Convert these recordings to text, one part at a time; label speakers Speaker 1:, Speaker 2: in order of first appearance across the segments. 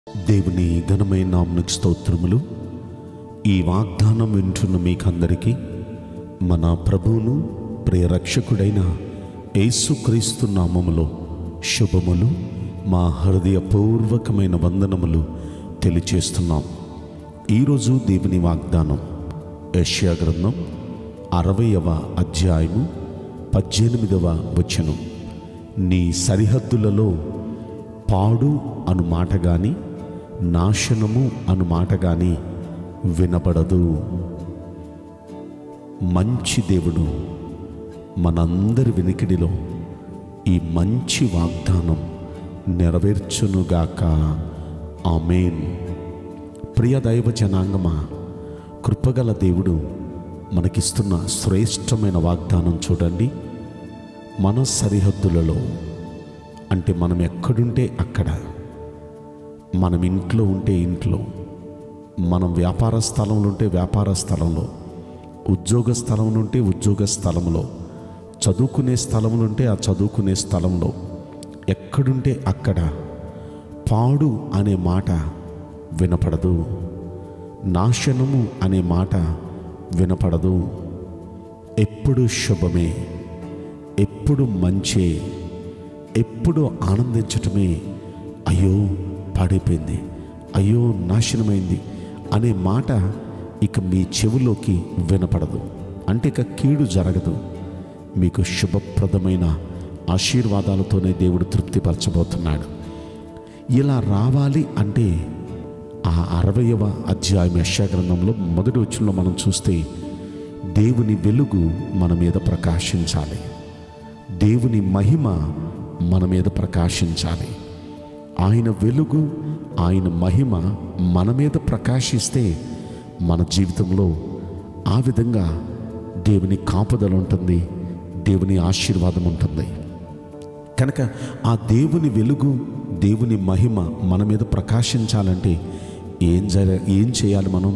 Speaker 1: దేవుని ఘనమైన నామనికి స్తోత్రములు ఈ వాగ్దానం వింటున్న మీకందరికీ మన ప్రభువును ప్రియరక్షకుడైన యేసుక్రీస్తు నామములో శుభములు మా హృదయపూర్వకమైన వందనములు తెలియచేస్తున్నాం ఈరోజు దేవుని వాగ్దానం యెషయా గ్రంథం అరవయవ అధ్యాయము పద్దెనిమిదవ వచనం నీ సరిహద్దులలో పాడు అను మాట గాని నాశనము అను మాట గాని వినబడదు మంచి దేవుడు మనందరి వినికిడిలో ఈ మంచి వాగ్దానం నెరవేర్చునుగాక ఆమెన్ ప్రియ దైవ జనాంగమా కృపగల దేవుడు మనకిస్తున్న శ్రేష్టమైన వాగ్దానం చూడండి మన సరిహద్దులలో అంటే మనం ఎక్కడుంటే అక్కడ మనం ఇంట్లో ఉంటే ఇంట్లో మనం వ్యాపార స్థలంలో ఉంటే వ్యాపార స్థలంలో ఉద్యోగ స్థలంలో ఉంటే ఉద్యోగ స్థలంలో చదువుకునే స్థలంలో ఉంటే ఆ చదువుకునే స్థలంలో ఎక్కడుంటే అక్కడ పాడు అనే మాట వినపడదు నాశనము అనే మాట వినపడదు ఎప్పుడు శుభమే ఎప్పుడు మంచే ఎప్పుడు ఆనందించటమే అయ్యో పాడైపోయింది అయ్యో నాశనమైంది అనే మాట ఇక మీ చెవిలోకి వినపడదు అంటే ఇక కీడు జరగదు మీకు శుభప్రదమైన ఆశీర్వాదాలతోనే దేవుడు తృప్తిపరచబోతున్నాడు ఇలా రావాలి అంటే ఆ అరవయవ అధ్యాయం యశాగ్రంథంలో మొదటి వచ్చంలో మనం చూస్తే దేవుని వెలుగు మన మీద ప్రకాశించాలి దేవుని మహిమ మన మీద ప్రకాశించాలి ఆయన వెలుగు ఆయన మహిమ మన మీద ప్రకాశిస్తే మన జీవితంలో ఆ విధంగా దేవుని కాపుదల ఉంటుంది దేవుని ఆశీర్వాదం ఉంటుంది కనుక ఆ దేవుని వెలుగు దేవుని మహిమ మన మీద ప్రకాశించాలంటే ఏం జర ఏం చేయాలి మనం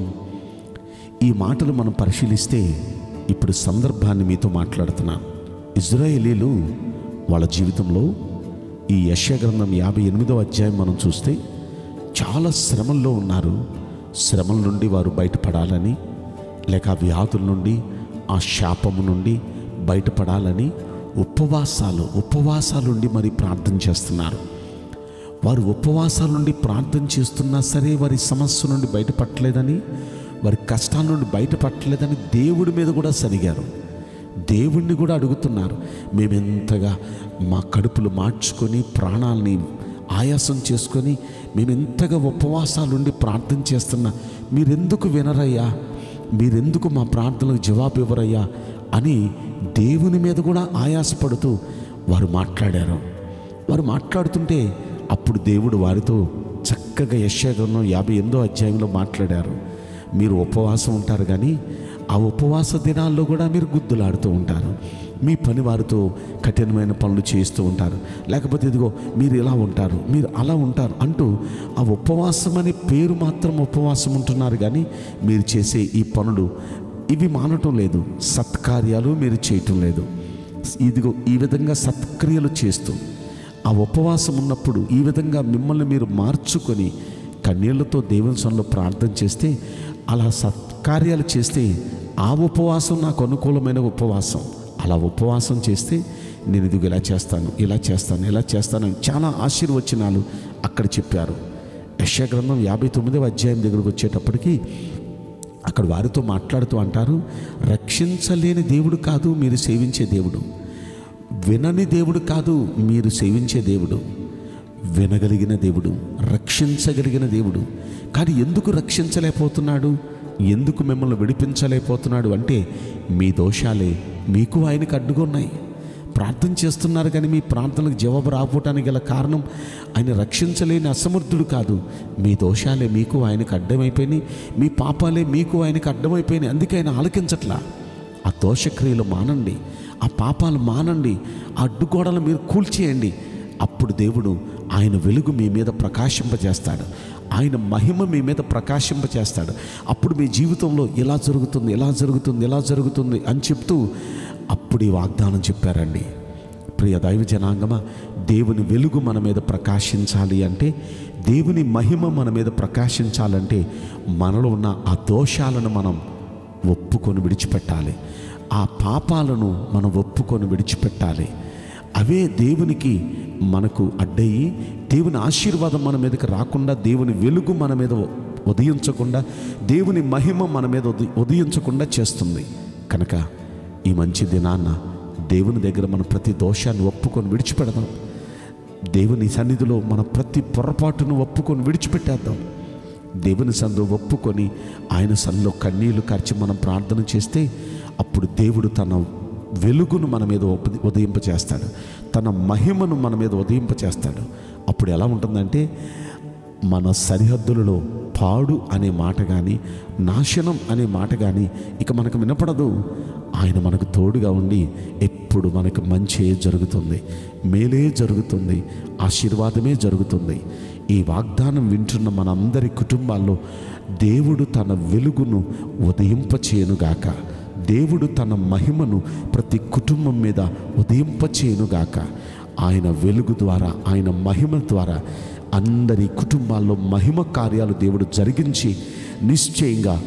Speaker 1: ఈ మాటలు మనం పరిశీలిస్తే ఇప్పుడు సందర్భాన్ని మీతో మాట్లాడుతున్నాను ఇజ్రాయేలీలు వాళ్ళ జీవితంలో ఈ యశగ్రంథం యాభై ఎనిమిదవ అధ్యాయం మనం చూస్తే చాలా శ్రమల్లో ఉన్నారు శ్రమల నుండి వారు బయటపడాలని లేక ఆ వ్యాధుల నుండి ఆ శాపము నుండి బయటపడాలని ఉపవాసాలు ఉపవాసాలుండి మరి ప్రార్థన చేస్తున్నారు వారు ఉపవాసాల నుండి ప్రార్థన చేస్తున్నా సరే వారి సమస్య నుండి బయటపడలేదని వారి కష్టాల నుండి బయటపడలేదని దేవుడి మీద కూడా సరిగారు దేవుణ్ణి కూడా అడుగుతున్నారు మేమెంతగా మా కడుపులు మార్చుకొని ప్రాణాలని ఆయాసం చేసుకొని మేమెంతగా ఉపవాసాలుండి ప్రార్థన చేస్తున్నా మీరెందుకు వినరయ్యా మీరెందుకు మా ప్రార్థనలకు జవాబు ఇవ్వరయ్యా అని దేవుని మీద కూడా ఆయాసపడుతూ వారు మాట్లాడారు వారు మాట్లాడుతుంటే అప్పుడు దేవుడు వారితో చక్కగా యశాగ్రంథం యాభై ఎనిమిదో అధ్యాయంలో మాట్లాడారు మీరు ఉపవాసం ఉంటారు కానీ ఆ ఉపవాస దినాల్లో కూడా మీరు గుద్దులాడుతూ ఉంటారు మీ పని వారితో కఠినమైన పనులు చేస్తూ ఉంటారు లేకపోతే ఇదిగో మీరు ఇలా ఉంటారు మీరు అలా ఉంటారు అంటూ ఆ ఉపవాసం అనే పేరు మాత్రం ఉపవాసం ఉంటున్నారు కానీ మీరు చేసే ఈ పనులు ఇవి మానటం లేదు సత్కార్యాలు మీరు చేయటం లేదు ఇదిగో ఈ విధంగా సత్క్రియలు చేస్తూ ఆ ఉపవాసం ఉన్నప్పుడు ఈ విధంగా మిమ్మల్ని మీరు మార్చుకొని కన్నీళ్లతో దేవుని సన్నిలో ప్రార్థన చేస్తే అలా సత్కార్యాలు చేస్తే ఆ ఉపవాసం నాకు అనుకూలమైన ఉపవాసం అలా ఉపవాసం చేస్తే నేను ఇదిగో ఇలా చేస్తాను ఇలా చేస్తాను ఇలా చేస్తానని చాలా ఆశీర్వచనాలు అక్కడ చెప్పారు యశాగ్రంథం యాభై తొమ్మిదవ అధ్యాయం దగ్గరకు వచ్చేటప్పటికి అక్కడ వారితో మాట్లాడుతూ అంటారు రక్షించలేని దేవుడు కాదు మీరు సేవించే దేవుడు వినని దేవుడు కాదు మీరు సేవించే దేవుడు వినగలిగిన దేవుడు రక్షించగలిగిన దేవుడు కానీ ఎందుకు రక్షించలేకపోతున్నాడు ఎందుకు మిమ్మల్ని విడిపించలేకపోతున్నాడు అంటే మీ దోషాలే మీకు ఆయనకు అడ్డుకున్నాయి ప్రార్థన చేస్తున్నారు కానీ మీ ప్రార్థనలకు జవాబు రాకపోవటానికి గల కారణం ఆయన రక్షించలేని అసమర్థుడు కాదు మీ దోషాలే మీకు ఆయనకు అడ్డమైపోయినాయి మీ పాపాలే మీకు ఆయనకు అడ్డమైపోయినాయి అందుకే ఆయన ఆలకించట్లా ఆ దోషక్రియలు మానండి ఆ పాపాలు మానండి ఆ అడ్డుగోడలు మీరు కూల్చేయండి అప్పుడు దేవుడు ఆయన వెలుగు మీ మీద ప్రకాశింపజేస్తాడు ఆయన మహిమ మీ మీద ప్రకాశింపజేస్తాడు అప్పుడు మీ జీవితంలో ఇలా జరుగుతుంది ఇలా జరుగుతుంది ఇలా జరుగుతుంది అని చెప్తూ అప్పుడు ఈ వాగ్దానం చెప్పారండి ప్రియ దైవ జనాంగమా దేవుని వెలుగు మన మీద ప్రకాశించాలి అంటే దేవుని మహిమ మన మీద ప్రకాశించాలంటే మనలో ఉన్న ఆ దోషాలను మనం ఒప్పుకొని విడిచిపెట్టాలి ఆ పాపాలను మనం ఒప్పుకొని విడిచిపెట్టాలి అవే దేవునికి మనకు అడ్డయి దేవుని ఆశీర్వాదం మన మీదకి రాకుండా దేవుని వెలుగు మన మీద ఉదయించకుండా దేవుని మహిమ మన మీద ఉది ఉదయించకుండా చేస్తుంది కనుక ఈ మంచి దినాన్న దేవుని దగ్గర మన ప్రతి దోషాన్ని ఒప్పుకొని విడిచిపెడదాం దేవుని సన్నిధిలో మన ప్రతి పొరపాటును ఒప్పుకొని విడిచిపెట్టేద్దాం దేవుని సన్నిధిలో ఒప్పుకొని ఆయన సన్నిలో కన్నీళ్లు కార్చి మనం ప్రార్థన చేస్తే అప్పుడు దేవుడు తన వెలుగును మన మీద ఉప- ఉదయింపచేస్తాడు తన మహిమను మన మీద ఉదయింపచేస్తాడు అప్పుడు ఎలా ఉంటుందంటే మన సరిహద్దులలో పాడు అనే మాట కానీ నాశనం అనే మాట కానీ ఇక మనకు వినపడదు ఆయన మనకు తోడుగా ఉండి ఎప్పుడు మనకు మంచే జరుగుతుంది మేలే జరుగుతుంది ఆశీర్వాదమే జరుగుతుంది ఈ వాగ్దానం వింటున్న మనందరి కుటుంబాల్లో దేవుడు తన వెలుగును ఉదయింపచేయనుగాక దేవుడు తన మహిమను ప్రతి కుటుంబం మీద ఉదయింపచేయనుగాక ఆయన వెలుగు ద్వారా ఆయన మహిమ ద్వారా అందరి కుటుంబాల్లో మహిమ కార్యాలు దేవుడు జరిగించి నిశ్చయంగా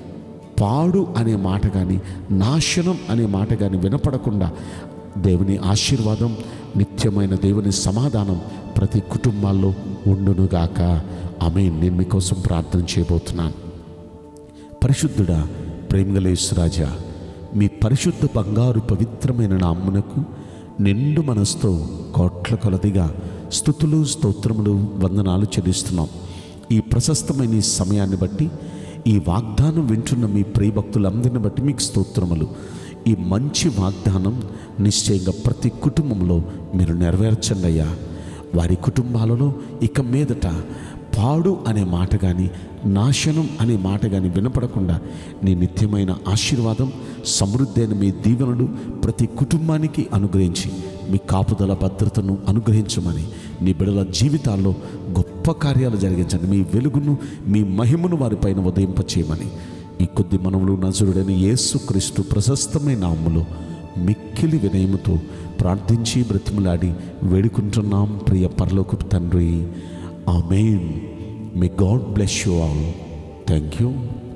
Speaker 1: పాడు అనే మాట కానీ నాశనం అనే మాట కానీ వినపడకుండా దేవుని ఆశీర్వాదం నిత్యమైన దేవుని సమాధానం ప్రతి కుటుంబాల్లో ఉండునుగాక ఆమె నేను మీకోసం ప్రార్థన చేయబోతున్నాను పరిశుద్ధుడా ప్రేమగలేశ్వరాజా మీ పరిశుద్ధ బంగారు పవిత్రమైన నామ్మునకు నిండు మనసుతో కోట్ల కొలదిగా స్థుతులు స్తోత్రములు వందనాలు చెల్లిస్తున్నాం ఈ ప్రశస్తమైన ఈ సమయాన్ని బట్టి ఈ వాగ్దానం వింటున్న మీ ప్రియభక్తులందరిని బట్టి మీకు స్తోత్రములు ఈ మంచి వాగ్దానం నిశ్చయంగా ప్రతి కుటుంబంలో మీరు నెరవేర్చండి అయ్యా వారి కుటుంబాలలో ఇక మీదట పాడు అనే మాట కానీ నాశనం అనే మాట కానీ వినపడకుండా నీ నిత్యమైన ఆశీర్వాదం సమృద్ధి అయిన మీ దీవెనలు ప్రతి కుటుంబానికి అనుగ్రహించి మీ కాపుదల భద్రతను అనుగ్రహించమని నీ బిడల జీవితాల్లో గొప్ప కార్యాలు జరిగించండి మీ వెలుగును మీ మహిమను వారిపైన ఉదయింపచేయమని ఈ కొద్ది మనవులు నజరుడైన యేసుక్రీస్తు ప్రశస్తమైన నామములో మిక్కిలి వినయముతో ప్రార్థించి బ్రతిమలాడి వేడుకుంటున్నాం ప్రియ పరలోకపు తండ్రి amen may God bless you all thank you